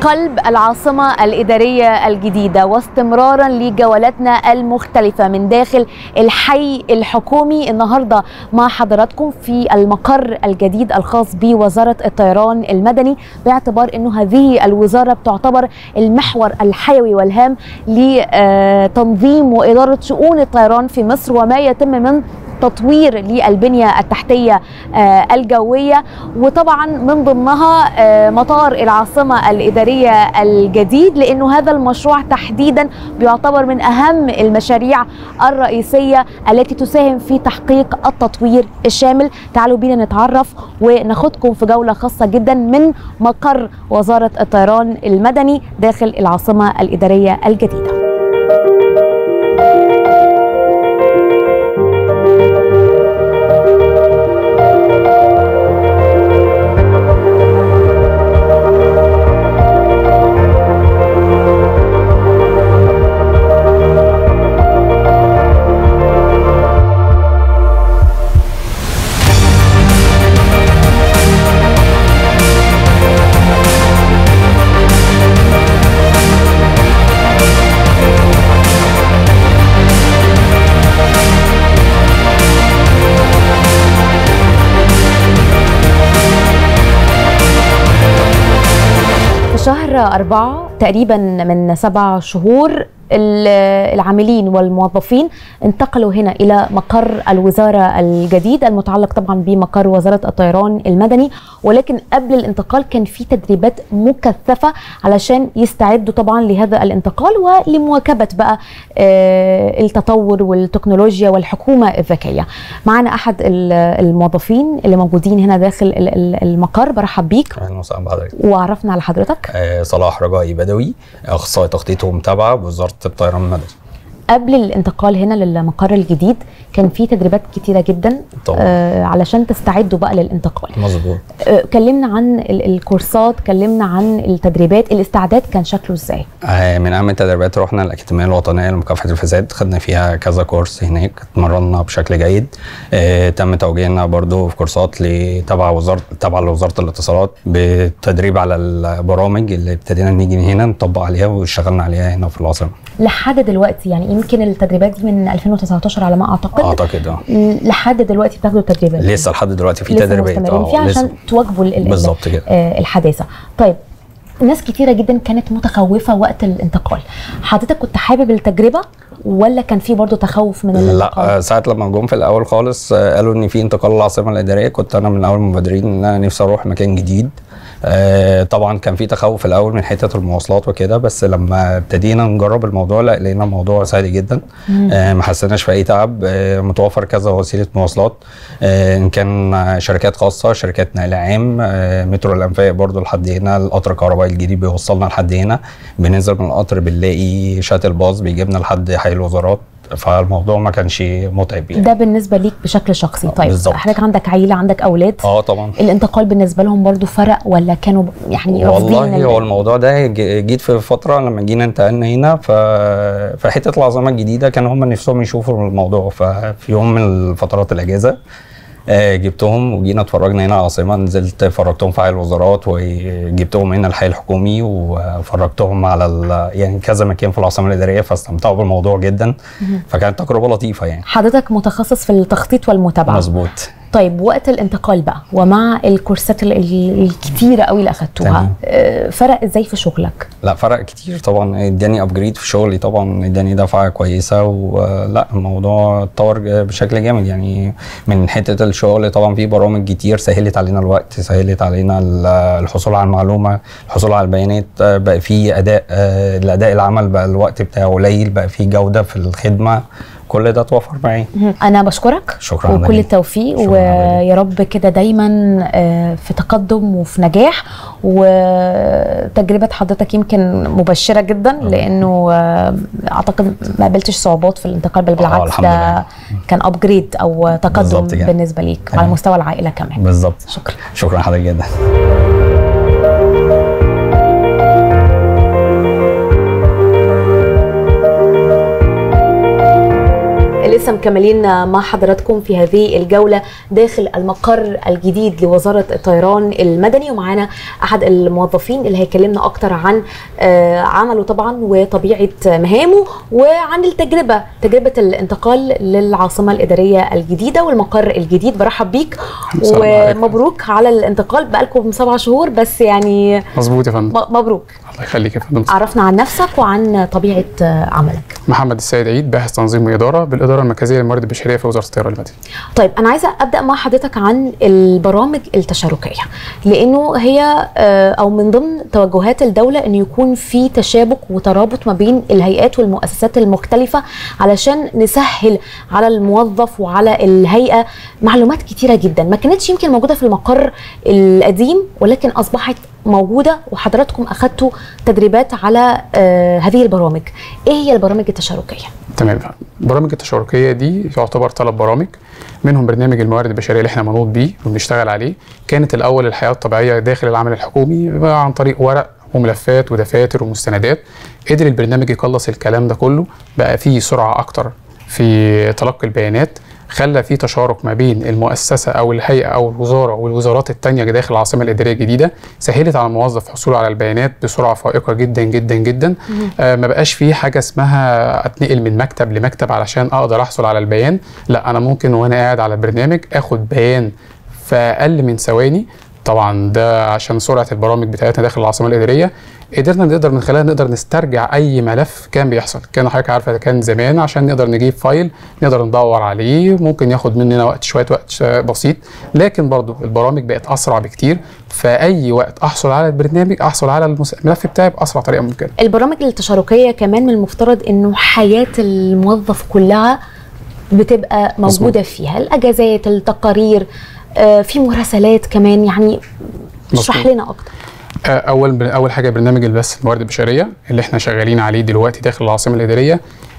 قلب العاصمة الإدارية الجديدة واستمرارا لجولاتنا المختلفة من داخل الحي الحكومي النهاردة مع حضراتكم في المقر الجديد الخاص بوزارة الطيران المدني باعتبار أنه هذه الوزارة بتعتبر المحور الحيوي والهام لتنظيم وإدارة شؤون الطيران في مصر وما يتم من تطوير للبنية التحتية الجوية وطبعا من ضمنها مطار العاصمة الإدارية الجديد لأنه هذا المشروع تحديدا بيعتبر من أهم المشاريع الرئيسية التي تساهم في تحقيق التطوير الشامل تعالوا بينا نتعرف وناخدكم في جولة خاصة جدا من مقر وزارة الطيران المدني داخل العاصمة الإدارية الجديدة شهر أربعة تقريبا من سبع شهور العاملين والموظفين انتقلوا هنا الى مقر الوزاره الجديد المتعلق طبعا بمقر وزاره الطيران المدني ولكن قبل الانتقال كان في تدريبات مكثفه علشان يستعدوا طبعا لهذا الانتقال ولمواكبه بقى التطور والتكنولوجيا والحكومه الذكيه. معنا احد الموظفين اللي موجودين هنا داخل المقر برحب بيك. اهلا وسهلا بحضرتك. وعرفنا على حضرتك. صلاح رجائي بدوي اخصائي تخطيط ومتابعه بوزاره الطيران المدني قبل الانتقال هنا للمقر الجديد كان في تدريبات كتيره جدا طبعا. آه علشان تستعدوا بقى للانتقال مظبوط آه كلمنا عن الكورسات كلمنا عن التدريبات الاستعداد كان شكله ازاي آه من اهم التدريبات رحنا الاكاديميه الوطنيه لمكافحه الفساد خدنا فيها كذا كورس هناك اتمرنا بشكل جيد آه تم توجيهنا برضو في كورسات تبع وزاره تبع لوزاره الاتصالات بالتدريب على البرامج اللي ابتدينا نيجي هنا نطبق عليها واشتغلنا عليها هنا في العاصمه لحد دلوقتي يعني يمكن التدريبات دي من 2019 على ما اعتقد اعتقد اه لحد دلوقتي بتاخدوا التدريبات لسه لحد دلوقتي في لسه تدريبات مستمرين فيها عشان تواكبوا بالظبط كده آه الحداثه طيب ناس كتيره جدا كانت متخوفه وقت الانتقال حضرتك كنت حابب التجربه ولا كان في برضه تخوف من الانتقال لا ساعه لما جم في الاول خالص قالوا ان في انتقال للعاصمه الاداريه كنت انا من اول المبادرين ان انا نفسي اروح مكان جديد آه طبعا كان في تخوف في الاول من حته المواصلات وكده بس لما ابتدينا نجرب الموضوع لا لقينا الموضوع سهل جدا آه ما حسيناش في اي تعب آه متوفر كذا وسيله مواصلات ان كان شركات خاصه شركات نقل عام مترو الانفاق برضو لحد هنا القطر الكهربائي الجديد بيوصلنا لحد هنا بننزل من القطر بنلاقي شاتل باص بيجيبنا لحد حي الوزارات فالموضوع ما كانش متعب يعني ده بالنسبه ليك بشكل شخصي طيب بالظبط. حضرتك عندك عيله عندك اولاد اه طبعا الانتقال بالنسبه لهم برضو فرق ولا كانوا يعني والله هو الموضوع ده جيت في فتره لما جينا انتقلنا هنا ف في حته العاصمه الجديده كانوا هم نفسهم يشوفوا الموضوع ففي يوم من فترات الاجازه آه جبتهم وجينا اتفرجنا هنا على العاصمه نزلت فرجتهم في حي الوزارات وجبتهم هنا الحي الحكومي وفرجتهم على يعني كذا مكان في العاصمه الاداريه فاستمتعوا بالموضوع جدا فكانت تجربه لطيفه يعني حضرتك متخصص في التخطيط والمتابعه مظبوط طيب وقت الانتقال بقى ومع الكورسات الكتيره قوي اللي اخدتوها فرق ازاي في شغلك؟ لا فرق كتير طبعا اداني ابجريد في شغلي طبعا اداني دفعه كويسه ولا الموضوع اتطور بشكل جامد يعني من حته الشغل طبعا في برامج كتير سهلت علينا الوقت سهلت علينا الحصول على المعلومه الحصول على البيانات بقى في اداء الاداء العمل بقى الوقت بتاعه قليل بقى في جوده في الخدمه كل ده توفر معي انا بشكرك شكرا وكل التوفيق ويا رب كده دايما في تقدم وفي نجاح وتجربه حضرتك يمكن مبشره جدا لانه اعتقد ما قابلتش صعوبات في الانتقال بل بالعكس ده كان ابجريد او تقدم بالنسبه ليك على مستوى العائله كمان بالظبط شكرا شكرا حضرتك جدا ولسه مكملين مع حضراتكم في هذه الجولة داخل المقر الجديد لوزارة الطيران المدني ومعانا أحد الموظفين اللي هيكلمنا أكتر عن آه، عمله طبعا وطبيعة مهامه وعن التجربة تجربة الانتقال للعاصمة الإدارية الجديدة والمقر الجديد برحب بيك السلام عليكم. ومبروك على الانتقال بقالكم سبع شهور بس يعني مظبوط يا فندم م- مبروك الله يخليك يا فندم عرفنا عن نفسك وعن طبيعة آه، عملك محمد السيد عيد باحث تنظيم واداره بالاداره المركزيه للموارد البشريه في وزاره الطيران المدني طيب انا عايزه ابدا مع حضرتك عن البرامج التشاركيه لانه هي آه، او من ضمن توجهات الدوله ان يكون في تشابك وترابط ما بين الهيئات والمؤسسات المختلفه علشان نسهل على الموظف وعلى الهيئه معلومات كتيره جدا ما كانتش يمكن موجوده في المقر القديم ولكن اصبحت موجوده وحضراتكم اخذتوا تدريبات على آه، هذه البرامج ايه هي البرامج التشاركيه تمام البرامج التشاركيه دي يعتبر ثلاث برامج منهم برنامج الموارد البشريه اللي احنا منوط بيه وبنشتغل عليه كانت الاول الحياه الطبيعيه داخل العمل الحكومي بقى عن طريق ورق وملفات ودفاتر ومستندات قدر البرنامج يقلص الكلام ده كله بقى فيه سرعه اكتر في تلقي البيانات خلى في تشارك ما بين المؤسسه او الهيئه او الوزاره والوزارات التانية داخل العاصمه الاداريه الجديده سهلت على الموظف حصوله على البيانات بسرعه فائقه جدا جدا جدا آه ما بقاش في حاجه اسمها اتنقل من مكتب لمكتب علشان اقدر احصل على البيان لا انا ممكن وانا قاعد على البرنامج اخد بيان في اقل من ثواني طبعا ده عشان سرعه البرامج بتاعتنا داخل العاصمه الاداريه قدرنا نقدر من خلالها نقدر نسترجع اي ملف كان بيحصل كان حضرتك عارفه كان زمان عشان نقدر نجيب فايل نقدر ندور عليه ممكن ياخد مننا وقت شويه وقت بسيط لكن برضو البرامج بقت اسرع بكتير فاي وقت احصل على البرنامج احصل على المس- الملف بتاعي باسرع طريقه ممكنه البرامج التشاركيه كمان من المفترض انه حياه الموظف كلها بتبقى موجوده فيها الاجازات التقارير آه، في مراسلات كمان يعني اشرح مظبوط. لنا اكتر آه، اول اول حاجه برنامج البث الموارد البشريه اللي احنا شغالين عليه دلوقتي داخل العاصمه الاداريه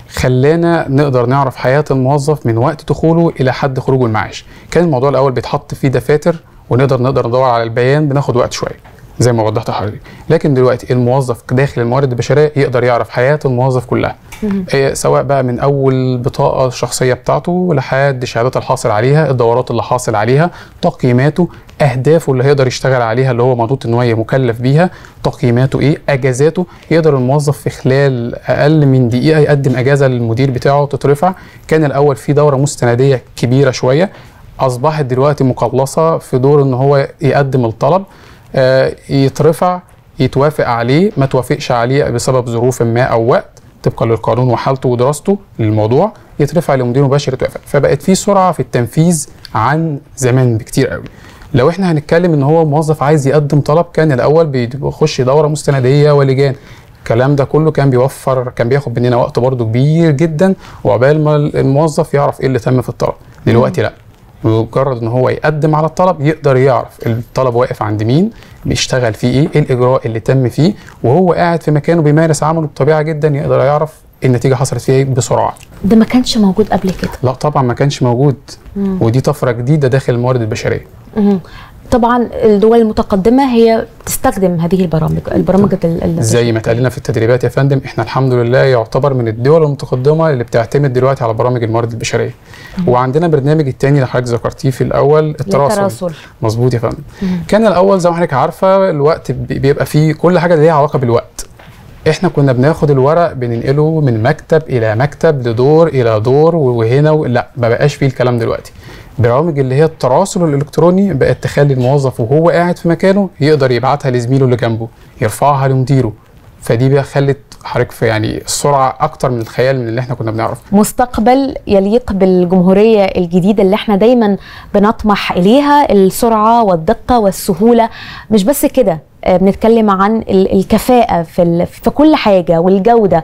خلانا نقدر نعرف حياه الموظف من وقت دخوله الى حد خروجه المعاش كان الموضوع الاول بيتحط فيه دفاتر ونقدر نقدر ندور على البيان بناخد وقت شويه زي ما وضحت لحضرتك لكن دلوقتي الموظف داخل الموارد البشريه يقدر يعرف حياه الموظف كلها إيه سواء بقى من اول بطاقه الشخصيه بتاعته لحد الشهادات الحاصل عليها الدورات اللي حاصل عليها تقييماته اهدافه اللي هيقدر يشتغل عليها اللي هو منوط ان هو مكلف بيها تقييماته ايه اجازاته يقدر الموظف في خلال اقل من دقيقه يقدم اجازه للمدير بتاعه تترفع كان الاول في دوره مستنديه كبيره شويه اصبحت دلوقتي مقلصه في دور ان هو يقدم الطلب آه، يترفع يتوافق عليه ما توافقش عليه بسبب ظروف ما او وقت طبقا للقانون وحالته ودراسته للموضوع يترفع لمدير مباشر يتوافق فبقت في سرعه في التنفيذ عن زمان بكتير قوي لو احنا هنتكلم ان هو موظف عايز يقدم طلب كان الاول بيخش دوره مستنديه ولجان الكلام ده كله كان بيوفر كان بياخد مننا وقت برضه كبير جدا وعقبال ما الموظف يعرف ايه اللي تم في الطلب دلوقتي لا مجرد ان هو يقدم على الطلب يقدر يعرف الطلب واقف عند مين بيشتغل فيه ايه ايه الاجراء اللي تم فيه وهو قاعد في مكانه بيمارس عمله بطبيعه جدا يقدر يعرف النتيجه حصلت فيها ايه بسرعه ده ما كانش موجود قبل كده لا طبعا ما كانش موجود ودي طفره جديده داخل الموارد البشريه مهم. طبعا الدول المتقدمه هي تستخدم هذه البرامج البرامج ال- ال- زي ما اتقال لنا في التدريبات يا فندم احنا الحمد لله يعتبر من الدول المتقدمه اللي بتعتمد دلوقتي على برامج الموارد البشريه وعندنا برنامج التاني اللي حضرتك ذكرتيه في الاول التراصل التراصل. مظبوط يا فندم كان الاول زي ما حضرتك عارفه الوقت بي- بيبقى فيه كل حاجه ليها علاقه بالوقت احنا كنا بناخد الورق بننقله من مكتب الى مكتب لدور الى دور وهنا و... لا ما بقاش فيه الكلام دلوقتي برامج اللي هي التراصل الالكتروني بقت تخلي الموظف وهو قاعد في مكانه يقدر يبعتها لزميله اللي جنبه يرفعها لمديره فدي بقى خلت حضرتك في يعني السرعه اكتر من الخيال من اللي احنا كنا بنعرفه مستقبل يليق بالجمهورية الجديدة اللي احنا دايما بنطمح إليها السرعة والدقة والسهولة مش بس كده آه، بنتكلم عن ال- الكفاءة في ال- في كل حاجة والجودة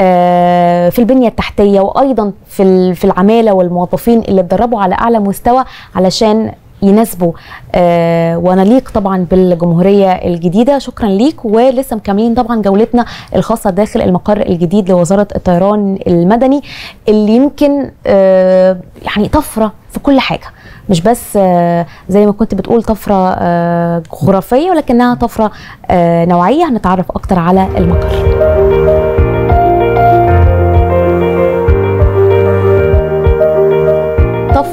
آه، في البنية التحتية وأيضا في ال- في العمالة والموظفين اللي اتدربوا على أعلى مستوى علشان يناسبوا آه ونليق طبعا بالجمهوريه الجديده شكرا ليك ولسه مكملين طبعا جولتنا الخاصه داخل المقر الجديد لوزاره الطيران المدني اللي يمكن آه يعني طفره في كل حاجه مش بس آه زي ما كنت بتقول طفره آه جغرافيه ولكنها طفره آه نوعيه هنتعرف اكتر على المقر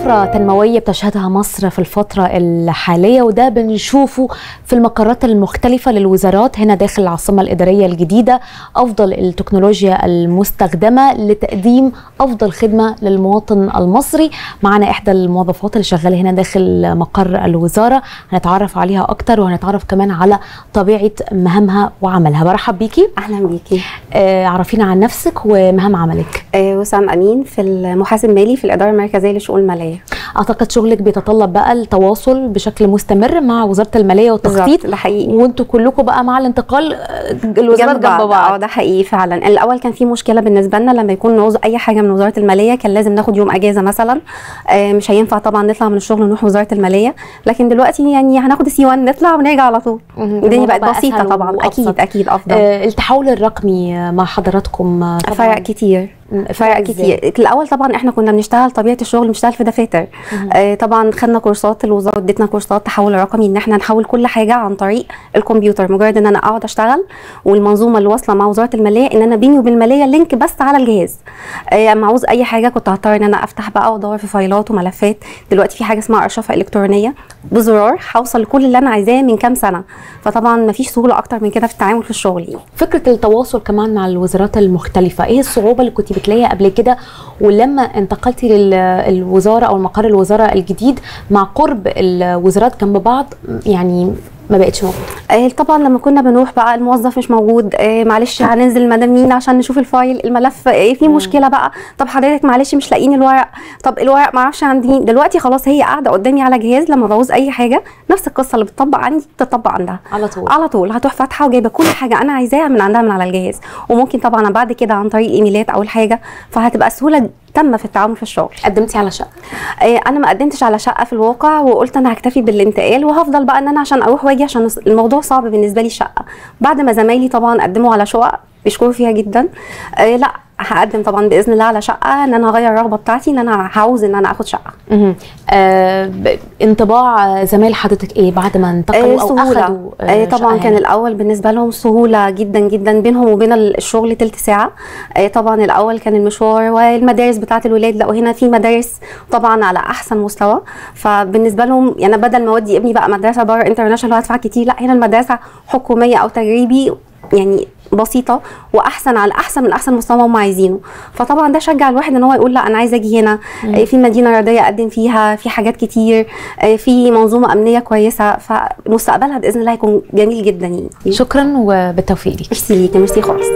طفرة تنموية بتشهدها مصر في الفترة الحالية وده بنشوفه في المقرات المختلفة للوزارات هنا داخل العاصمة الإدارية الجديدة أفضل التكنولوجيا المستخدمة لتقديم أفضل خدمة للمواطن المصري معنا إحدى الموظفات اللي شغالة هنا داخل مقر الوزارة هنتعرف عليها أكتر وهنتعرف كمان على طبيعة مهامها وعملها برحب بيكي اهلا بيكي آه عرفينا عن نفسك ومهام عملك آه وسام امين في المحاسب مالي في الاداره المركزيه للشؤون الماليه اعتقد شغلك بيتطلب بقى التواصل بشكل مستمر مع وزاره الماليه والتخطيط بالظبط، ده حقيقي. وانتوا كلكم بقى مع الانتقال آه، الوزارات جنب اه بعض ده حقيقي فعلا الاول كان في مشكله بالنسبه لنا لما يكون نعوز اي حاجه من وزاره الماليه كان لازم ناخد يوم اجازه مثلا آه مش هينفع طبعا نطلع من الشغل ونروح وزاره الماليه لكن دلوقتي يعني هناخد السي 1 نطلع ونرجع على طول مهم. الدنيا الموضوع بقت بقى بسيطه أسهل طبعا وأبسط. اكيد اكيد افضل آه التحول الرقمي آه، مع حضراتكم آه، طبعا فرق كتير فرق إزاي؟ كتير الاول طبعا احنا كنا بنشتغل طبيعه الشغل بنشتغل في دفاتر آه طبعا خدنا كورسات الوزاره ادتنا كورسات تحول رقمي ان احنا نحول كل حاجه عن طريق الكمبيوتر مجرد ان انا اقعد اشتغل والمنظومه اللي واصله مع وزاره الماليه ان انا بيني وبين الماليه لينك بس على الجهاز آه اما عاوز اي حاجه كنت هضطر ان انا افتح بقى وادور في فايلات وملفات دلوقتي في حاجه اسمها ارشفه الكترونيه بزرار هوصل لكل اللي انا عايزاه من كام سنه فطبعا مفيش سهوله اكتر من كده في التعامل في الشغل يعني. فكره التواصل كمان مع الوزارات المختلفه ايه الصعوبه اللي كنت بتلاقيها قبل كده ولما انتقلتي للوزاره او المقر الوزاره الجديد مع قرب الوزارات جنب بعض يعني ما بقتش موجوده آه، طبعا لما كنا بنروح بقى الموظف مش موجود آه، معلش هننزل مدام مين عشان نشوف الفايل الملف آه، في مشكله بقى طب حضرتك معلش مش لاقيين الورق طب الورق ما اعرفش عندي مين دلوقتي خلاص هي قاعده قدامي على جهاز لما بعوز اي حاجه نفس القصه اللي بتطبق عندي بتطبق عندها على طول على طول هتروح فاتحه وجايبه كل حاجه انا عايزاها من عندها من على الجهاز وممكن طبعا بعد كده عن طريق الايميلات او الحاجه فهتبقى سهوله تامه في التعامل في الشغل قدمتي على شقه آه، انا ما قدمتش على شقه في الواقع وقلت انا هكتفي بالانتقال وهفضل بقى ان انا عشان اروح واجي عشان الموضوع صعب بالنسبه لي الشقه بعد ما زمايلي طبعا قدموا على شقق بيشكروا فيها جدا آه لا هقدم طبعا باذن الله على شقه ان انا هغير الرغبه بتاعتي ان انا عاوز ان انا اخد شقه مهم. آه ب- انطباع زمايل حضرتك ايه بعد ما انتقلوا او اخذوا آه طبعا شقة كان هنا؟ الاول بالنسبه لهم سهوله جدا جدا بينهم وبين الشغل تلت ساعه آه طبعا الاول كان المشوار والمدارس بتاعه الولاد لقوا هنا في مدارس طبعا على احسن مستوى فبالنسبه لهم يعني بدل ما اودي ابني بقى مدرسه بره انترناشونال وهدفع كتير لا هنا المدرسه حكوميه او تجريبي يعني بسيطه واحسن على احسن من احسن مستوى هم عايزينه فطبعا ده شجع الواحد ان هو يقول لا انا عايز اجي هنا آه، في مدينه رياضيه اقدم فيها في حاجات كتير آه، في منظومه امنيه كويسه فمستقبلها باذن الله هيكون جميل جدا يعني شكرا وبالتوفيق ليك ميرسي ليكي ميرسي خالص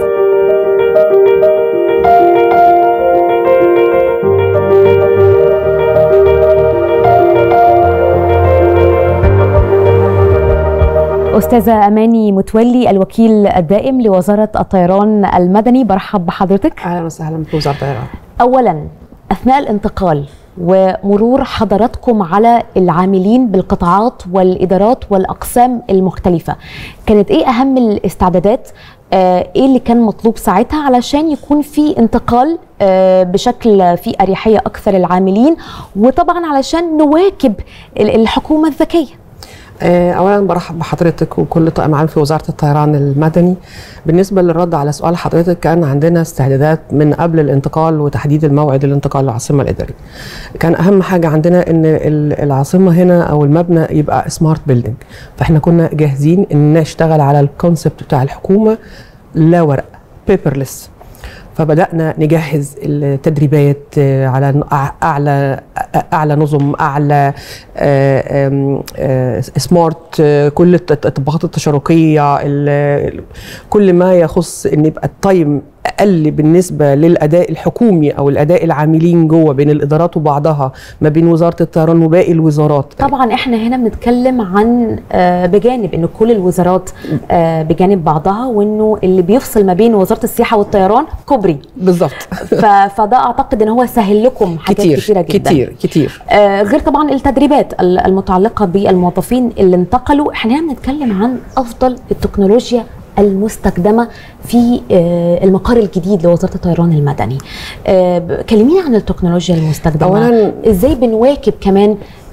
استاذه اماني متولي الوكيل الدائم لوزاره الطيران المدني برحب بحضرتك اهلا وسهلا بوزاره الطيران اولا اثناء الانتقال ومرور حضراتكم على العاملين بالقطاعات والادارات والاقسام المختلفه كانت ايه اهم الاستعدادات آه، ايه اللي كان مطلوب ساعتها علشان يكون في انتقال آه، بشكل في اريحيه اكثر العاملين وطبعا علشان نواكب ال- الحكومه الذكيه آه، اولا برحب بحضرتك وكل طاقم عام في وزاره الطيران المدني بالنسبه للرد على سؤال حضرتك كان عندنا استعدادات من قبل الانتقال وتحديد الموعد الانتقال للعاصمه الاداريه كان اهم حاجه عندنا ان ال- العاصمه هنا او المبنى يبقى سمارت بيلدينج فاحنا كنا جاهزين ان نشتغل على الكونسبت بتاع الحكومه لا ورق بيبرلس فبدانا نجهز التدريبات آه، على ن- أع- اعلى اعلى نظم اعلى آه، آم، آه، سمارت آه، كل الت- التطبيقات التشاركيه ال- كل ما يخص ان يبقى التايم اقل بالنسبه للاداء الحكومي او الاداء العاملين جوه بين الادارات وبعضها ما بين وزاره الطيران وباقي الوزارات طبعا احنا هنا بنتكلم عن آه، بجانب ان كل الوزارات آه، بجانب بعضها وانه اللي بيفصل ما بين وزاره السياحه والطيران كوبري بالظبط ف- فده اعتقد ان هو سهل لكم حاجات كتير كتيره جدا كتير كتير آه، غير طبعا التدريبات ال- المتعلقه بالموظفين اللي انتقلوا احنا هنا بنتكلم عن افضل التكنولوجيا المستخدمه في آه، المقر الجديد لوزاره الطيران المدني. آه، ب- كلمينا عن التكنولوجيا المستخدمه أولاً- ازاي بنواكب كمان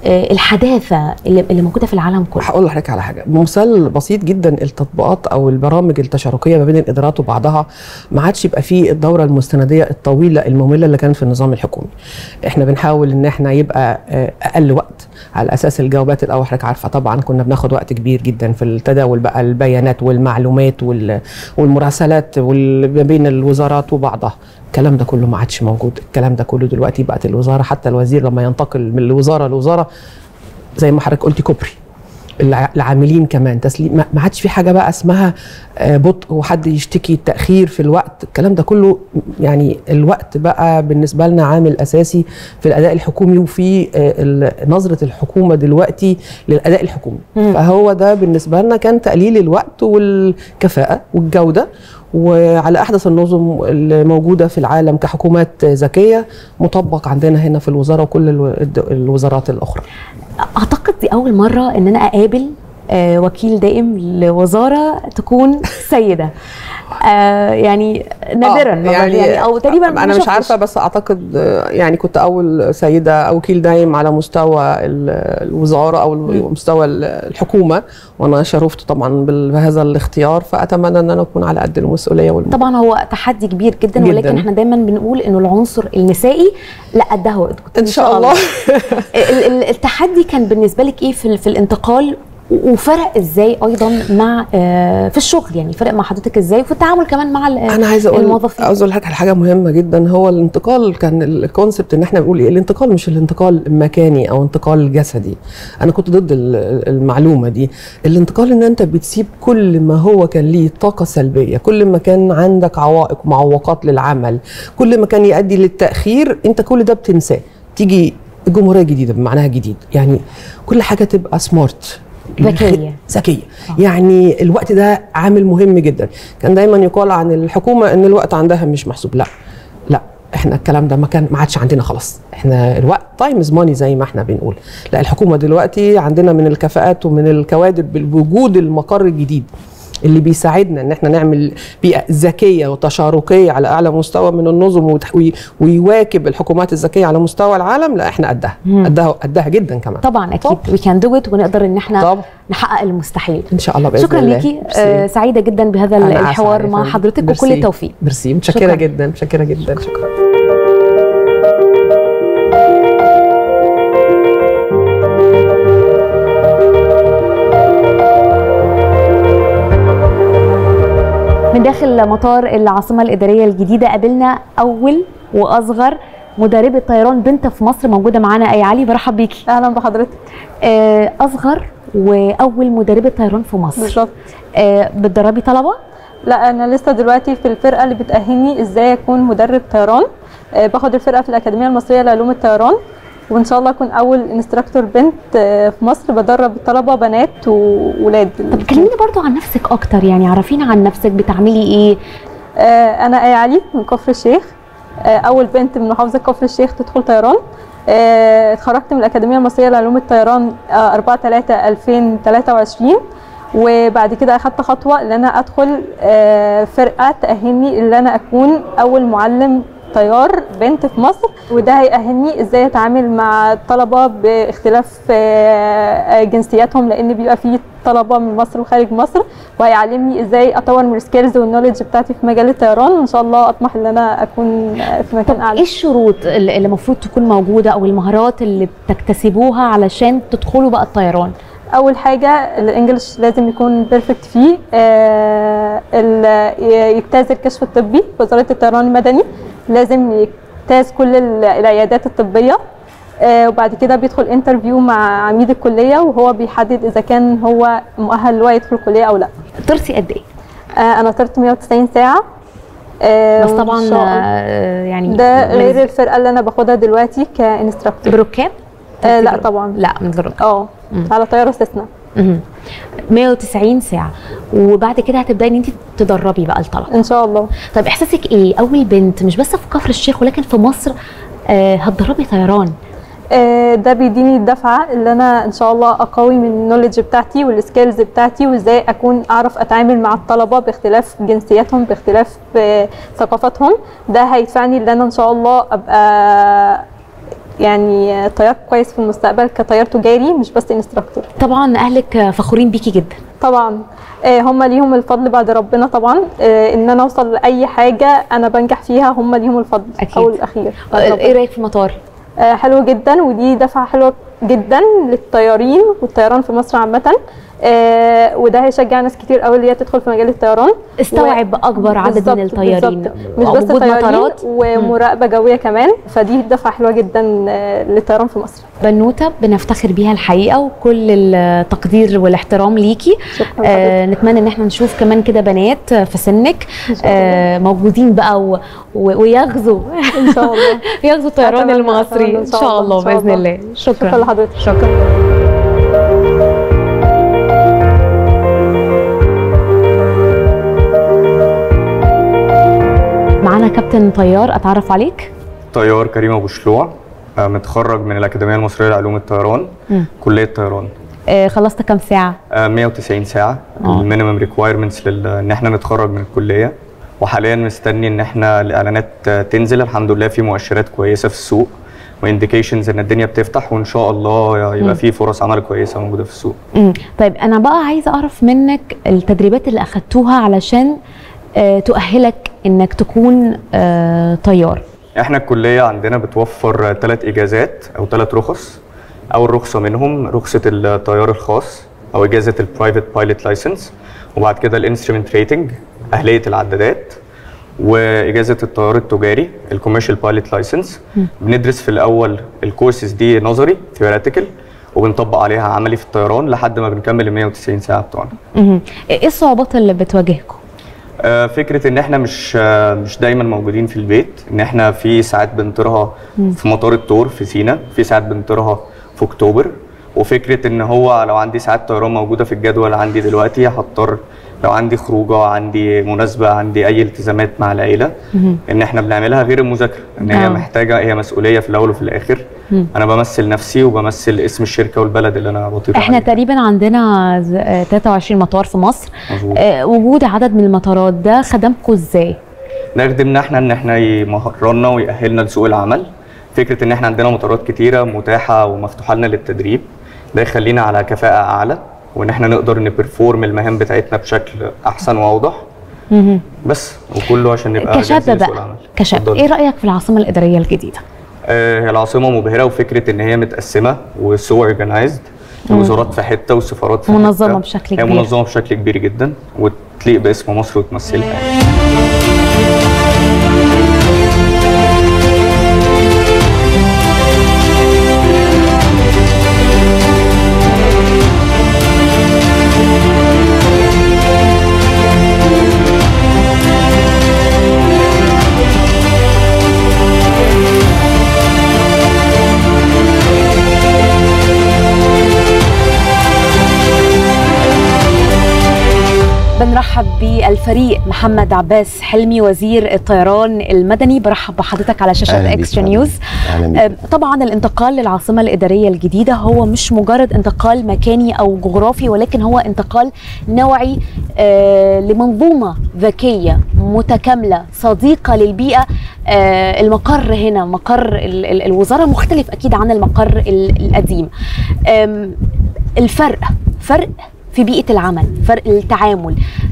آه، الحداثه اللي, اللي موجوده في العالم كله هقول لحضرتك على حاجه مثال بسيط جدا التطبيقات او البرامج التشاركيه ما بين الادارات وبعضها ما عادش يبقى فيه الدوره المستنديه الطويله الممله اللي كانت في النظام الحكومي احنا بنحاول ان احنا يبقى آه، اقل وقت على اساس الجوابات الاول حضرتك عارفه طبعا كنا بناخد وقت كبير جدا في التداول بقى البيانات والمعلومات وال- والمراسلات وال- ما بين الوزارات وبعضها الكلام ده كله ما عادش موجود الكلام ده كله دلوقتي بقت الوزاره حتى الوزير لما ينتقل من الوزاره لوزاره زي ما حضرتك قلتي كوبري الع- العاملين كمان تسليم ما- ما عادش في حاجه بقى اسمها آه، بطء وحد يشتكي تاخير في الوقت الكلام ده كله يعني الوقت بقى بالنسبه لنا عامل اساسي في الاداء الحكومي وفي آه، ال- نظره الحكومه دلوقتي للاداء الحكومي فهو ده بالنسبه لنا كان تقليل الوقت والكفاءه والجوده وعلى احدث النظم الموجوده في العالم كحكومات ذكيه مطبق عندنا هنا في الوزاره وكل الو- الد- الوزارات الاخرى اعتقد دي اول مره ان انا اقابل آه، وكيل دائم لوزاره تكون سيده آه، يعني نادرا ما يعني, يعني, يعني او تقريبا ما انا مش شفتش. عارفه بس اعتقد آه، يعني كنت اول سيده او وكيل دايم على مستوى ال- الوزاره او ال- مستوى ال- الحكومه وانا شرفت طبعا بال- بهذا الاختيار فاتمنى ان انا اكون على قد المسؤوليه والم... طبعا هو تحدي كبير جدا, جداً. ولكن احنا دايما بنقول انه العنصر النسائي لا قدها وقدكم ان شاء الله ال- ال- التحدي كان بالنسبه لك ايه في, ال- في الانتقال و- وفرق ازاي ايضا مع آه، في الشغل يعني فرق مع حضرتك ازاي وفي التعامل كمان مع ال- انا عايزه اقول الموظفين عاوز اقول لك على حاجه مهمه جدا هو الانتقال كان الكونسبت ان احنا بنقول ايه الانتقال مش الانتقال مكاني او انتقال جسدي انا كنت ضد ال- المعلومه دي الانتقال ان انت بتسيب كل ما هو كان ليه طاقه سلبيه كل ما كان عندك عوائق ومعوقات للعمل كل ما كان يؤدي للتاخير انت كل ده بتنساه تيجي الجمهوريه الجديده بمعناها جديد يعني كل حاجه تبقى سمارت ذكية. ذكيه يعني الوقت ده عامل مهم جدا كان دايما يقال عن الحكومه ان الوقت عندها مش محسوب لا لا احنا الكلام ده ما كان ما عادش عندنا خلاص احنا الوقت تايم از ماني زي ما احنا بنقول لا الحكومه دلوقتي عندنا من الكفاءات ومن الكوادر بوجود المقر الجديد اللي بيساعدنا ان احنا نعمل بيئه ذكيه وتشاركيه على اعلى مستوى من النظم وت- وي- ويواكب الحكومات الذكيه على مستوى العالم لا احنا قدها قدها قدها جدا كمان طبعا اكيد وي كان دو ات ونقدر ان احنا طبعا. نحقق المستحيل ان شاء الله باذن شكرا الله ليكي ميرسي. آه سعيده جدا بهذا أنا الحوار أسعد مع يا فندم. حضرتك ميرسي. وكل التوفيق ميرسي متشكره شكراً. جدا متشكره جدا شكرا من داخل مطار العاصمه الاداريه الجديده قابلنا اول واصغر مدربه طيران بنت في مصر موجوده معانا اي علي برحب بيكي اهلا بحضرتك آه، اصغر واول مدربه طيران في مصر بالظبط آه، بتدربي طلبه لا انا لسه دلوقتي في الفرقه اللي بتاهلني ازاي اكون مدرب طيران آه، باخد الفرقه في الاكاديميه المصريه لعلوم الطيران وان شاء الله اكون اول انستراكتور بنت آه، في مصر بدرب طلبه بنات وولاد طب كلميني برضو عن نفسك اكتر يعني عرفينا عن نفسك بتعملي ايه آه، انا اي علي من كفر الشيخ آه، اول بنت من محافظه كفر الشيخ تدخل طيران آه، اتخرجت من الاكاديميه المصريه لعلوم الطيران آه، 4 3 2023 وبعد كده اخدت خطوه ان انا ادخل آه، فرقه تاهلني ان انا اكون اول معلم طيار بنت في مصر وده هيأهلني ازاي اتعامل مع الطلبه باختلاف آه، جنسياتهم لان بيبقى في طلبه من مصر وخارج مصر وهيعلمني ازاي اطور من السكيلز والنولج بتاعتي في مجال الطيران وان شاء الله اطمح ان انا اكون في مكان ايه اعلى الشروط اللي اللي المفروض تكون موجوده او المهارات اللي بتكتسبوها علشان تدخلوا بقى الطيران اول حاجه الانجليش لازم يكون بيرفكت فيه آه ال- يجتاز الكشف الطبي في وزاره الطيران المدني لازم يجتاز كل ال- العيادات الطبيه آه وبعد كده بيدخل انترفيو مع عميد الكليه وهو بيحدد اذا كان هو مؤهل ان هو يدخل الكليه او لا طرتي قد ايه آه انا طرت 190 ساعه آه بس وإن طبعا شاء الله- آه، يعني ده من- غير الفرقه اللي انا باخدها دلوقتي كانستراكتور بركاب آه لا طبعا لا من الركاب اه على طياره سيسنا مهم. 190 ساعه وبعد كده هتبداي ان انت تدربي بقى الطلبه ان شاء الله طيب احساسك ايه اول بنت مش بس في كفر الشيخ ولكن في مصر آه هتدربي طيران آه، ده بيديني الدفعه اللي انا ان شاء الله اقوي من النولج بتاعتي والسكيلز بتاعتي وازاي اكون اعرف اتعامل مع الطلبه باختلاف جنسياتهم باختلاف آه، ثقافاتهم ده هيدفعني ان انا ان شاء الله ابقى يعني طيار كويس في المستقبل كطيار تجاري مش بس انستراكتور طبعا اهلك فخورين بيكي جدا طبعا آه، هم ليهم الفضل بعد ربنا طبعا آه، ان انا اوصل لاي حاجه انا بنجح فيها هم ليهم الفضل أكيد. اول والاخير بعد ايه ربنا. رايك في المطار آه، حلو جدا ودي دفعه حلوه جدا للطيارين والطيران في مصر عامه آه، وده هيشجع ناس كتير قوي اللي هي تدخل في مجال الطيران استوعب اكبر عدد بالظبط- من الطيارين بالظبط. مش بس وجود طيارين مطارات ومراقبه جويه كمان فدي دفعه حلوه جدا آه، للطيران في مصر بنوته بنفتخر بيها الحقيقه وكل التقدير والاحترام ليكي شكرا آه نتمنى ان احنا نشوف كمان كده بنات في سنك إن شاء الله. آه موجودين بقى و... و... ويغزوا ان شاء الله يغزوا الطيران أتمنى- المصري أتمنى ان شاء الله إن شاء باذن الله شكرا شكرا لحضرتك شكرا معانا كابتن طيار اتعرف عليك طيار كريم ابو شلوع آه، متخرج من الاكاديميه المصريه لعلوم الطيران مم. كليه طيران آه خلصت كام ساعه آه، 190 ساعه آه. المينيمم ريكوايرمنتس ان احنا نتخرج من الكليه وحاليا مستني ان احنا الاعلانات آه، تنزل الحمد لله في مؤشرات كويسه في السوق وانديكيشنز ان الدنيا بتفتح وان شاء الله يبقى في فرص عمل كويسه موجوده في السوق مم. طيب انا بقى عايزه اعرف منك التدريبات اللي اخدتوها علشان آه تؤهلك انك تكون آه طيار احنا الكليه عندنا بتوفر ثلاث اجازات او ثلاث رخص اول رخصه منهم رخصه الطيار الخاص او اجازه البرايفت بايلوت لايسنس وبعد كده الانسترومنت ريتنج اهليه العدادات واجازه الطيار التجاري الكوميرشال بايلوت لايسنس بندرس في الاول الكورسز دي نظري ثيوريتيكال وبنطبق عليها عملي في الطيران لحد ما بنكمل ال 190 ساعه بتوعنا مهم. ايه الصعوبات اللي بتواجهكم آه، فكره ان احنا مش آه، مش دايما موجودين في البيت ان احنا في ساعات بنطيرها في مطار الطور في سينا في ساعات بنطيرها في اكتوبر وفكره ان هو لو عندي ساعات طيران موجوده في الجدول عندي دلوقتي هضطر لو عندي خروجه عندي مناسبه عندي اي التزامات مع العيله ان احنا بنعملها غير المذاكره ان هي آه. محتاجه هي مسؤوليه في الاول وفي الاخر انا بمثل نفسي وبمثل اسم الشركه والبلد اللي انا بطير احنا عليه. تقريبا عندنا ز- آه، 23 مطار في مصر مظبوط. آه وجود عدد من المطارات ده خدمكم ازاي ده يخدمنا احنا ان احنا يمهرنا ويأهلنا لسوق العمل فكره ان احنا عندنا مطارات كتيره متاحه ومفتوحه لنا للتدريب ده يخلينا على كفاءه اعلى وان احنا نقدر نبرفورم المهام بتاعتنا بشكل احسن واوضح مهم. بس وكله عشان نبقى كشاب جاهزين لسوق بقى العمل. كشاب اتفضلي. ايه رايك في العاصمه الاداريه الجديده آه، هي العاصمه مبهره وفكره ان هي متقسمه وسو اورجنايزد الوزارات في حته والسفارات في منظمة حته بشكل هي كبير. منظمه بشكل كبير جدا وتليق باسم مصر وتمثلها يعني. بنرحب بالفريق محمد عباس حلمي وزير الطيران المدني برحب بحضرتك على شاشه أهلا بيك اكسترا فندم. نيوز أهلا بيك. آه، طبعا الانتقال للعاصمه الاداريه الجديده هو مش مجرد انتقال مكاني او جغرافي ولكن هو انتقال نوعي آه، لمنظومه ذكيه متكامله صديقه للبيئه آه، المقر هنا مقر ال- ال- الوزاره مختلف اكيد عن المقر ال- القديم آم، الفرق فرق في بيئه العمل فرق التعامل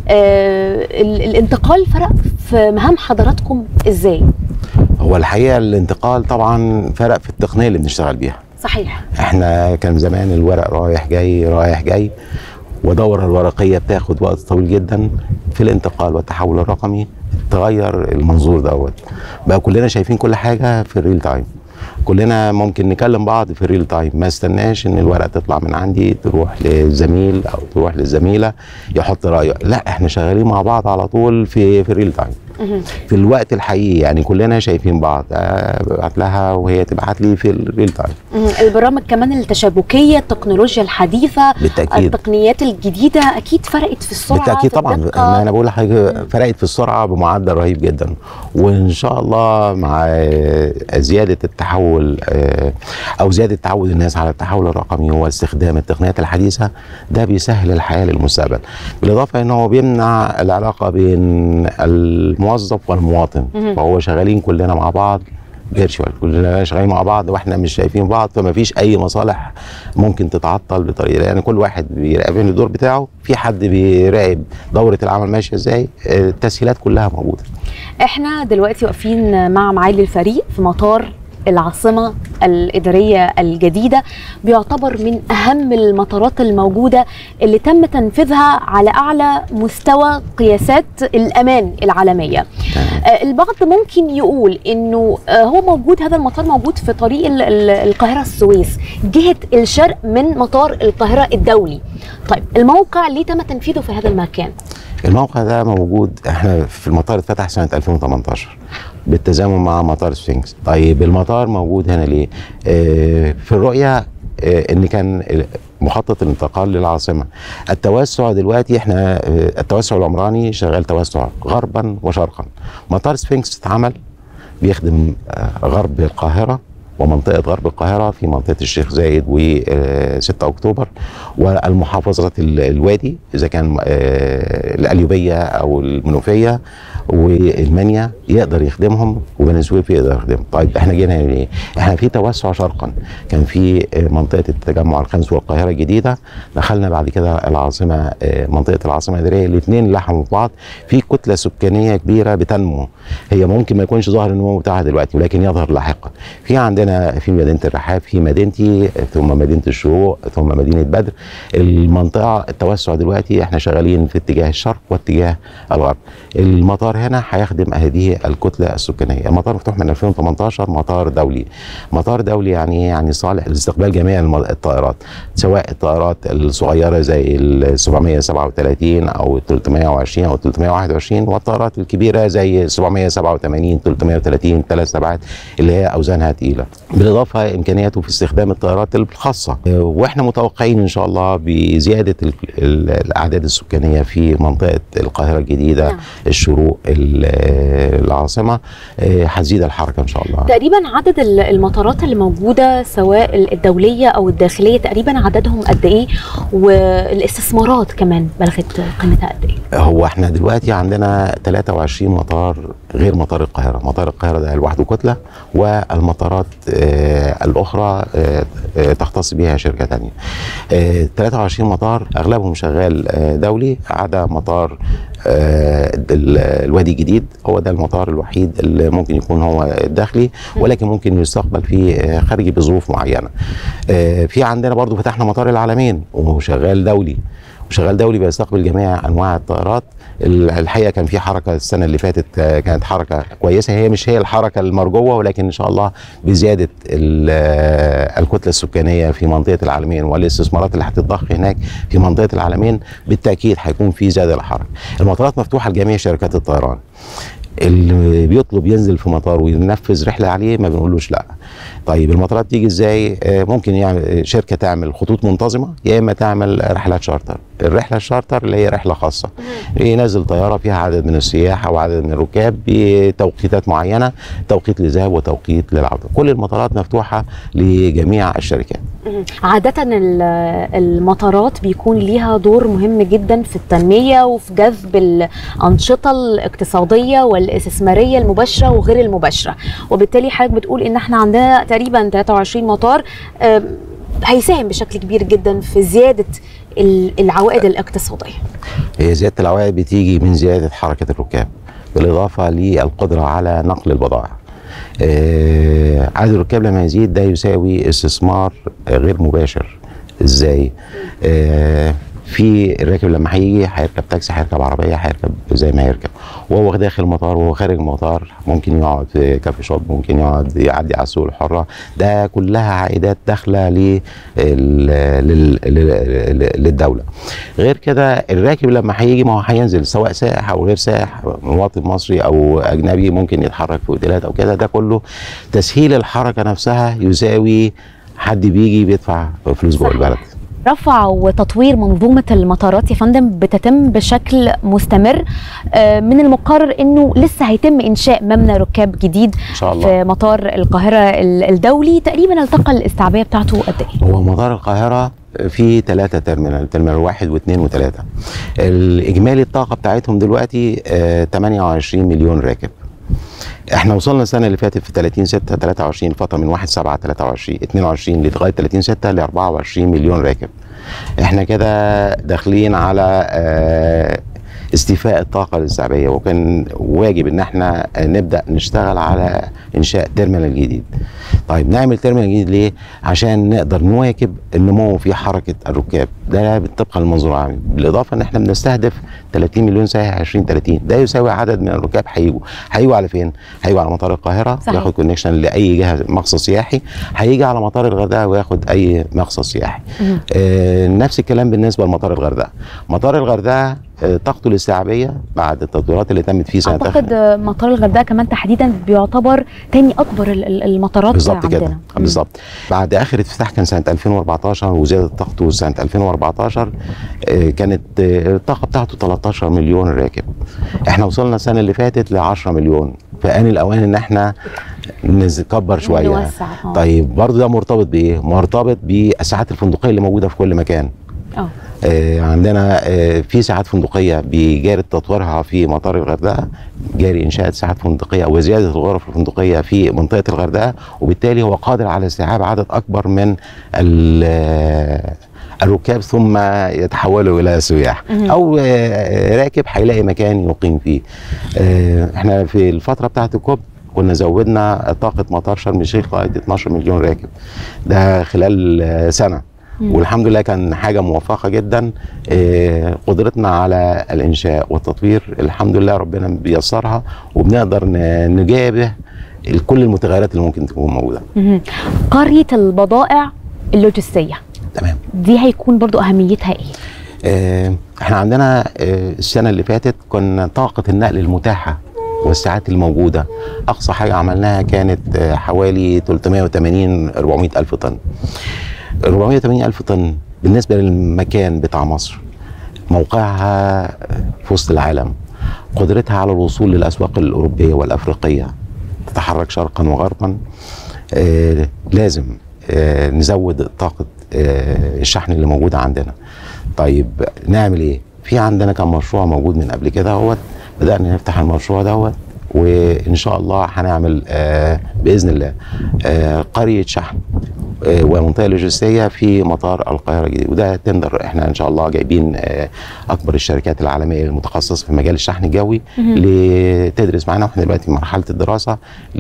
آه ال- الانتقال فرق في مهام حضراتكم ازاي هو الحقيقه الانتقال طبعا فرق في التقنيه اللي بنشتغل بيها صحيح احنا كان زمان الورق رايح جاي رايح جاي ودورة الورقية بتاخد وقت طويل جدا في الانتقال والتحول الرقمي تغير المنظور دوت بقى كلنا شايفين كل حاجة في الريل تايم كلنا ممكن نكلم بعض في الريل تايم ما استناش ان الورقه تطلع من عندي تروح للزميل او تروح للزميله يحط رايه لا احنا شغالين مع بعض على طول في في الريل تايم في الوقت الحقيقي يعني كلنا شايفين بعض آه، ببعت لها وهي تبعت لي في الريل تايم مم، البرامج كمان التشابكيه التكنولوجيا الحديثه بالتأكيد. التقنيات الجديده اكيد فرقت في السرعه بالتاكيد في طبعا الدقة. ما انا بقول لحضرتك فرقت في السرعه بمعدل رهيب جدا وان شاء الله مع آه، زياده التحول آه، او زياده تعود الناس على التحول الرقمي واستخدام التقنيات الحديثه ده بيسهل الحياه للمستقبل بالاضافه ان هو بيمنع العلاقه بين الموظف والمواطن فهو شغالين كلنا مع بعض فيرتشوال كلنا شغالين مع بعض واحنا مش شايفين بعض فما فيش اي مصالح ممكن تتعطل بطريقه يعني كل واحد بيراقب الدور بتاعه في حد بيراقب دوره العمل ماشيه ازاي آه، التسهيلات كلها موجوده احنا دلوقتي واقفين مع معالي الفريق في مطار العاصمة الإدارية الجديدة بيعتبر من أهم المطارات الموجودة اللي تم تنفيذها على أعلى مستوى قياسات الأمان العالمية آه، البعض ممكن يقول إنه آه، هو موجود هذا المطار موجود في طريق ال- ال- القاهرة السويس جهة الشرق من مطار القاهرة الدولي طيب الموقع ليه تم تنفيذه في هذا المكان الموقع ده موجود احنا في المطار اتفتح سنه 2018 بالتزامن مع مطار سفنكس طيب المطار موجود هنا ليه اه في الرؤيه اه ان كان مخطط الانتقال للعاصمه التوسع دلوقتي احنا اه التوسع العمراني شغال توسع غربا وشرقا مطار سفنكس اتعمل بيخدم اه غرب القاهره ومنطقة غرب القاهرة في منطقة الشيخ زايد و 6 أكتوبر والمحافظة ال- الوادي إذا كان آه، القليوبية أو المنوفية والمنيا يقدر يخدمهم وبني سويف يقدر يخدمهم طيب احنا جينا هنا ليه؟ احنا في توسع شرقا كان في آه، منطقة التجمع الخامس والقاهرة الجديدة دخلنا بعد كده العاصمة آه، منطقة العاصمة الإدارية الاثنين لحموا في بعض في كتلة سكانية كبيرة بتنمو هي ممكن ما يكونش ظاهر النمو بتاعها دلوقتي ولكن يظهر لاحقا في عندنا في مدينه الرحاب في مدينتي ثم مدينه الشروق ثم مدينه بدر المنطقه التوسع دلوقتي احنا شغالين في اتجاه الشرق واتجاه الغرب المطار هنا هيخدم هذه الكتله السكانيه المطار مفتوح من 2018 مطار دولي مطار دولي يعني إيه؟ يعني صالح لاستقبال جميع الم- الطائرات سواء الطائرات الصغيره زي ال 737 او ال 320 او ال 321 والطائرات الكبيره زي 787 330 ثلاث سبعات اللي هي اوزانها تقيله بالاضافه امكانياته في استخدام الطائرات الخاصه آه، واحنا متوقعين ان شاء الله بزياده ال- ال- الاعداد السكانيه في منطقه القاهره الجديده نعم. الشروق ال- آه، العاصمه آه، هتزيد الحركه ان شاء الله تقريبا عدد ال- المطارات اللي موجودة سواء الدولية أو الداخلية تقريبا عددهم قد إيه والاستثمارات كمان بلغت قيمتها قد إيه هو احنا دلوقتي عندنا 23 مطار غير مطار القاهره، مطار القاهره ده لوحده كتله والمطارات آه الاخرى آه آه تختص بها شركه ثانيه. آه 23 مطار اغلبهم شغال آه دولي عدا مطار آه ال- الوادي الجديد هو ده المطار الوحيد اللي ممكن يكون هو الداخلي ولكن ممكن يستقبل فيه آه خارجي بظروف معينه. آه في عندنا برضو فتحنا مطار العالمين وشغال دولي. وشغال دولي بيستقبل جميع انواع الطائرات ال- الحقيقه كان في حركه السنه اللي فاتت آه، كانت حركه كويسه هي مش هي الحركه المرجوه ولكن ان شاء الله بزياده ال- آه، الكتله السكانيه في منطقه العالمين والاستثمارات اللي هتتضخ هناك في منطقه العالمين بالتاكيد هيكون في زياده الحركه. المطارات مفتوحه لجميع شركات الطيران. اللي بيطلب ينزل في مطار وينفذ رحله عليه ما بنقولوش لا طيب المطارات تيجي ازاي آه، ممكن يعمل شركه تعمل خطوط منتظمه يا اما تعمل رحلات شارتر الرحله الشارتر اللي هي رحله خاصه ينزل طياره فيها عدد من السياح او عدد من الركاب بتوقيتات معينه توقيت للذهاب وتوقيت للعوده كل المطارات مفتوحه لجميع الشركات عادة ال- المطارات بيكون ليها دور مهم جدا في التنمية وفي جذب الأنشطة الاقتصادية والاستثمارية المباشرة وغير المباشرة وبالتالي حضرتك بتقول إن احنا عندنا تقريبا 23 مطار آم، هيساهم بشكل كبير جدا في زيادة ال- العوائد الاقتصادية هي زياده العوائد بتيجي من زياده حركه الركاب بالاضافه للقدره على نقل البضائع آه، عدد الركاب لما يزيد ده يساوي استثمار آه، غير مباشر ازاي آه، في الراكب لما هيجي هيركب تاكسي هيركب عربيه هيركب زي ما هيركب وهو داخل المطار وهو خارج المطار ممكن يقعد في كافي شوب ممكن يقعد يعدي على السوق الحره ده كلها عائدات داخله لل- لل- لل- للدوله غير كده الراكب لما هيجي ما هو هينزل سواء سائح او غير سائح مواطن مصري او اجنبي ممكن يتحرك في اوتيلات او كده ده كله تسهيل الحركه نفسها يساوي حد بيجي بيدفع فلوس جوه صح. البلد رفع وتطوير منظومة المطارات يا فندم بتتم بشكل مستمر آه، من المقرر انه لسه هيتم انشاء مبنى ركاب جديد ان شاء الله في مطار القاهرة ال- الدولي تقريبا الطاقة الاستيعابية بتاعته قد ايه؟ هو مطار القاهرة في ثلاثة ترمينال ترمينال واحد واثنين وثلاثة الإجمالي الطاقة بتاعتهم دلوقتي آه، 28 مليون راكب احنا وصلنا السنه اللي فاتت في 30 6 23 فتره من 1 7 23 22 لغايه 30 6 ل 24 مليون راكب احنا كده داخلين على آه، استيفاء الطاقة الاستيعابية وكان واجب ان احنا نبدأ نشتغل على انشاء تيرمينال جديد طيب نعمل تيرمينال جديد ليه عشان نقدر نواكب النمو في حركة الركاب ده طبقا للمنظور العام بالاضافة ان احنا بنستهدف 30 مليون سائح 2030 ده يساوي عدد من الركاب هيجوا هيجوا على فين هيجوا على مطار القاهرة صحيح. ياخد كونكشن لاي جهة مقصد سياحي هيجي على مطار الغردقة وياخد اي مقصد سياحي آه نفس الكلام بالنسبة لمطار الغردقة مطار الغردقة آه، طاقته الاستيعابية بعد التطويرات اللي تمت فيه سنة اعتقد آه، مطار الغردقه كمان تحديدا بيعتبر تاني اكبر ال- ال- المطارات بالظبط عندنا كده بالظبط بعد اخر افتتاح كان سنه 2014 وزياده طاقته سنه 2014 آه، كانت آه، الطاقه بتاعته 13 مليون راكب احنا وصلنا السنه اللي فاتت ل 10 مليون فان الاوان ان احنا نكبر شويه نوسع، آه. طيب برضه ده مرتبط بايه مرتبط بالساعات الفندقيه اللي موجوده في كل مكان اه آه، عندنا آه، في ساعات فندقيه بجاري تطويرها في مطار الغردقه جاري انشاء ساعات فندقيه وزياده الغرف الفندقيه في منطقه الغردقه وبالتالي هو قادر على استيعاب عدد اكبر من ال- آه، الركاب ثم يتحولوا الى سياح او آه، راكب هيلاقي مكان يقيم فيه آه، احنا في الفتره بتاعه الكوب كنا زودنا طاقه مطار شرم الشيخ لغايه 12 مليون راكب ده خلال آه، سنه والحمد لله كان حاجه موفقه جدا آه، قدرتنا على الانشاء والتطوير الحمد لله ربنا بيسرها وبنقدر ن- نجابه كل المتغيرات اللي ممكن تكون موجوده مهم. قريه البضائع اللوجستيه تمام دي هيكون برضو اهميتها ايه آه، احنا عندنا آه، السنه اللي فاتت كنا طاقه النقل المتاحه والساعات الموجوده اقصى حاجه عملناها كانت آه، حوالي 380 400 الف طن 480 الف طن بالنسبه للمكان بتاع مصر موقعها في وسط العالم قدرتها على الوصول للاسواق الاوروبيه والافريقيه تتحرك شرقا وغربا آه لازم آه نزود طاقه آه الشحن اللي موجوده عندنا طيب نعمل ايه في عندنا كان مشروع موجود من قبل كده اهوت بدانا نفتح المشروع دوت وان شاء الله هنعمل آه باذن الله آه قريه شحن آه ومنطقه لوجستيه في مطار القاهره الجديد وده تندر احنا ان شاء الله جايبين آه اكبر الشركات العالميه المتخصصه في مجال الشحن الجوي لتدرس معانا واحنا دلوقتي في مرحله الدراسه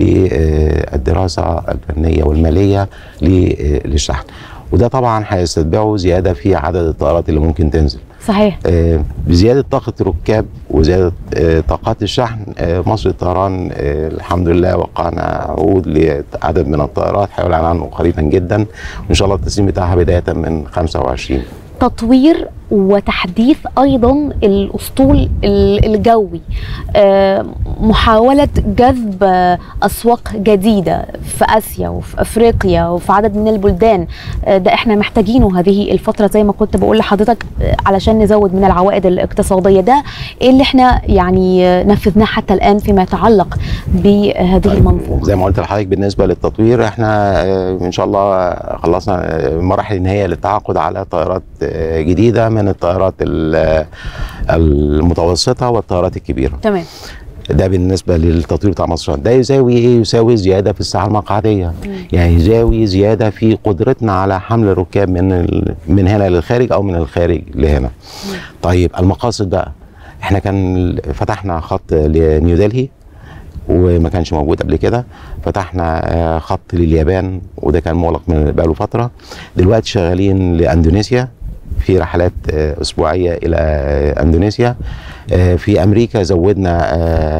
للدراسه الفنيه والماليه ل- للشحن وده طبعا هيستتبعه زياده في عدد الطائرات اللي ممكن تنزل صحيح آه، بزياده طاقه الركاب وزياده آه، طاقات الشحن آه، مصر الطيران آه، الحمد لله وقعنا عقود لعدد من الطائرات هيعلن عنه قريبا جدا وان شاء الله التسليم بتاعها بدايه من 25 تطوير وتحديث ايضا الاسطول ال- الجوي آه، محاوله جذب آه، اسواق جديده في اسيا وفي افريقيا وفي عدد من البلدان آه، ده احنا محتاجينه هذه الفتره زي ما كنت بقول لحضرتك آه، علشان نزود من العوائد الاقتصاديه ده ايه اللي احنا يعني آه، نفذناه حتى الان فيما يتعلق بهذه المنظومه زي ما قلت لحضرتك بالنسبه للتطوير احنا آه، ان شاء الله خلصنا آه، مراحل النهائيه للتعاقد على طائرات آه، جديده من الطائرات ال- المتوسطه والطائرات الكبيره تمام ده بالنسبه للتطوير بتاع مصر ده يساوي ايه يساوي زياده في الساعه المقعديه يعني يساوي زياده في قدرتنا على حمل الركاب من ال... من هنا للخارج او من الخارج لهنا طيب المقاصد بقى احنا كان فتحنا خط لنيو دلهي وما كانش موجود قبل كده فتحنا آه، خط لليابان وده كان مغلق من بقاله فتره دلوقتي شغالين لاندونيسيا في رحلات آه، اسبوعيه الى آه، اندونيسيا آه، في امريكا زودنا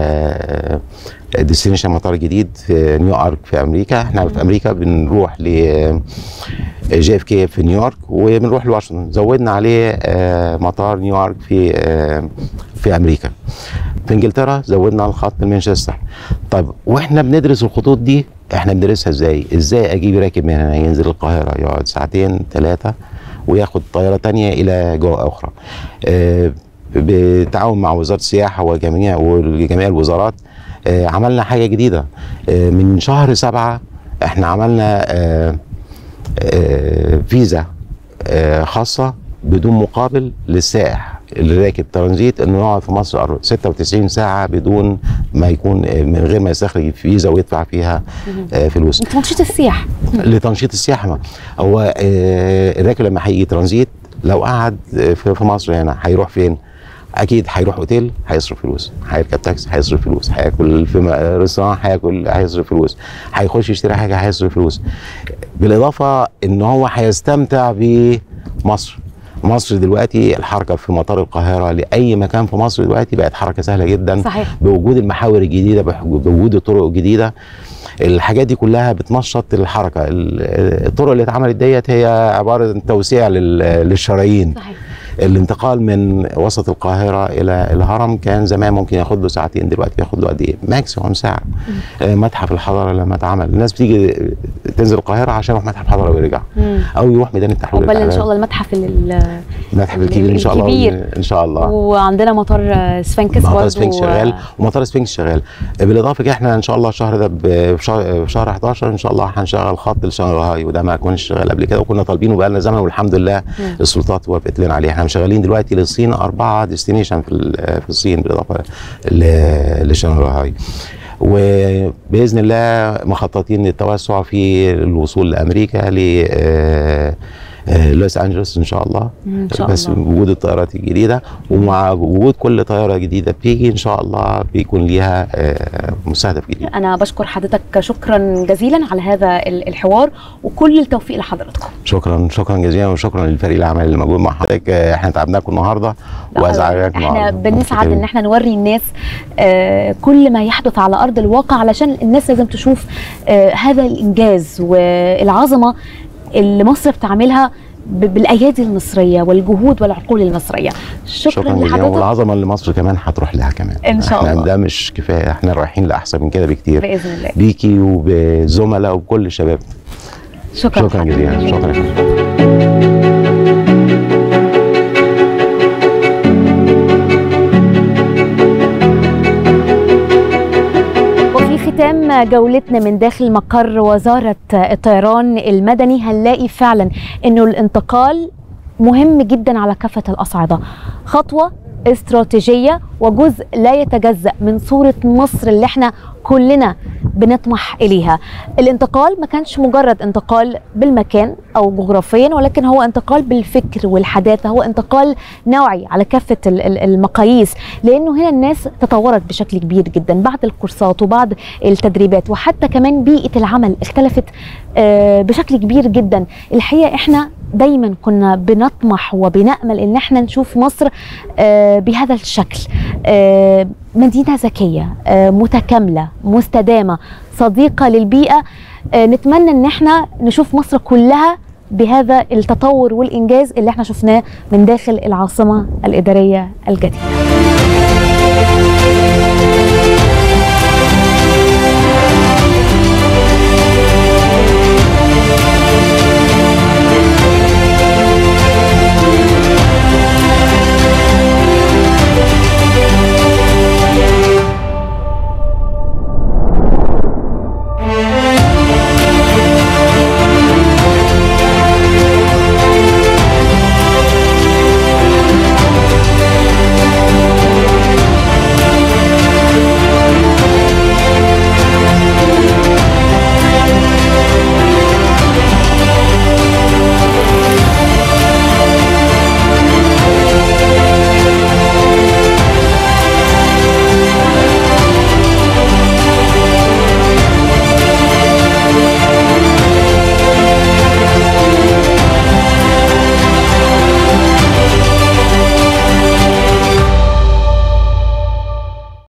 ديستنيشن مطار جديد في نيويورك في امريكا احنا في امريكا بنروح ل جي اف كي في نيويورك وبنروح لواشنطن زودنا عليه آه، مطار نيويورك في آه، في امريكا في انجلترا زودنا الخط لمانشستر طيب واحنا بندرس الخطوط دي احنا بندرسها ازاي ازاي اجيب راكب من هنا ينزل القاهره يقعد ساعتين ثلاثه وياخد طياره تانية الى جهه اخرى آه، بالتعاون مع وزاره السياحه وجميع وجميع الوزارات آه، عملنا حاجه جديده آه، من شهر سبعة احنا عملنا آه، آه، فيزا آه، خاصه بدون مقابل للسائح اللي راكب ترانزيت انه يقعد في مصر 96 ساعه بدون ما يكون آه، من غير ما يستخرج فيزا ويدفع فيها آه، فلوس تنشيط السياحه لتنشيط السياحه ما. هو آه، الراكب لما هيجي ترانزيت لو قعد آه، في في مصر هنا هيروح فين؟ اكيد هيروح اوتيل هيصرف فلوس هيركب تاكسي هيصرف فلوس هياكل في م- ريستوران هياكل هيصرف فلوس هيخش يشتري حاجه هيصرف فلوس بالاضافه ان هو هيستمتع بمصر مصر دلوقتي الحركه في مطار القاهره لاي مكان في مصر دلوقتي بقت حركه سهله جدا صحيح. بوجود المحاور الجديده بح- بوجود الطرق الجديده الحاجات دي كلها بتنشط الحركه ال- الطرق اللي اتعملت ديت هي عباره عن توسيع لل- للشرايين صحيح الانتقال من وسط القاهره الى الهرم كان زمان ممكن ياخد له ساعتين دلوقتي ياخد له قد ايه؟ ماكسيموم ساعه آه، متحف الحضاره لما اتعمل الناس بتيجي تنزل القاهره عشان يروح متحف الحضاره ويرجع مم. او يروح ميدان التحرير عقبال ان الإعلامي. شاء الله المتحف ال- المتحف الكبير ان شاء الله الكبير. ان شاء الله وعندنا مطار آه، سفنكس مطار برضو، سفنكس آه، شغال ومطار سفنكس شغال بالاضافه كده احنا ان شاء الله الشهر ده ب- في شهر في شهر 11 ان شاء الله هنشغل خط لشنغهاي وده ما كناش شغال قبل كده وكنا طالبينه بقى لنا زمن والحمد لله السلطات وافقت لنا عليه احنا شغالين دلوقتي للصين اربعه ديستنيشن في ال- في الصين بالاضافه ل- لشنغهاي وباذن الله مخططين للتوسع في الوصول لامريكا ل آه، آه، لوس انجلوس ان شاء الله إن شاء بس الله. وجود الطيارات الجديده ومع وجود كل طياره جديده بتيجي ان شاء الله بيكون ليها آه، مستهدف جديد انا بشكر حضرتك شكرا جزيلا على هذا ال- الحوار وكل التوفيق لحضراتكم شكرا شكرا جزيلا وشكرا للفريق العمل اللي موجود مع حضرتك آه، احنا تعبناكم النهارده لا، وازعجناكم احنا النهاردة. بنسعد ان احنا نوري الناس آه، كل ما يحدث على ارض الواقع علشان الناس لازم تشوف آه، هذا الانجاز والعظمه اللي مصر بتعملها ب- بالايادي المصريه والجهود والعقول المصريه شكرا, شكرا جزيلا لحضرتك والعظمه اللي مصر كمان هتروح لها كمان إن شاء احنا الله. ده مش كفايه احنا رايحين لاحسن من كده بكتير باذن الله بيكي وبزملاء وبكل الشباب شكرا شكرا لحضرتك. جزيلا شكرا يا فندم. وفي ختام جولتنا من داخل مقر وزارة الطيران المدني هنلاقي فعلا انه الانتقال مهم جدا على كافة الأصعدة خطوة استراتيجية وجزء لا يتجزأ من صورة مصر اللي احنا كلنا بنطمح إليها الانتقال ما كانش مجرد انتقال بالمكان أو جغرافيا ولكن هو انتقال بالفكر والحداثة هو انتقال نوعي على كافة ال- ال- المقاييس لأنه هنا الناس تطورت بشكل كبير جدا بعد الكورسات وبعد التدريبات وحتى كمان بيئة العمل اختلفت آه، بشكل كبير جدا الحقيقة احنا دايما كنا بنطمح وبنأمل ان احنا نشوف مصر آه، بهذا الشكل آه، مدينة ذكية آه، متكاملة مستدامة صديقة للبيئة آه، نتمنى ان احنا نشوف مصر كلها بهذا التطور والإنجاز اللي احنا شفناه من داخل العاصمة الإدارية الجديدة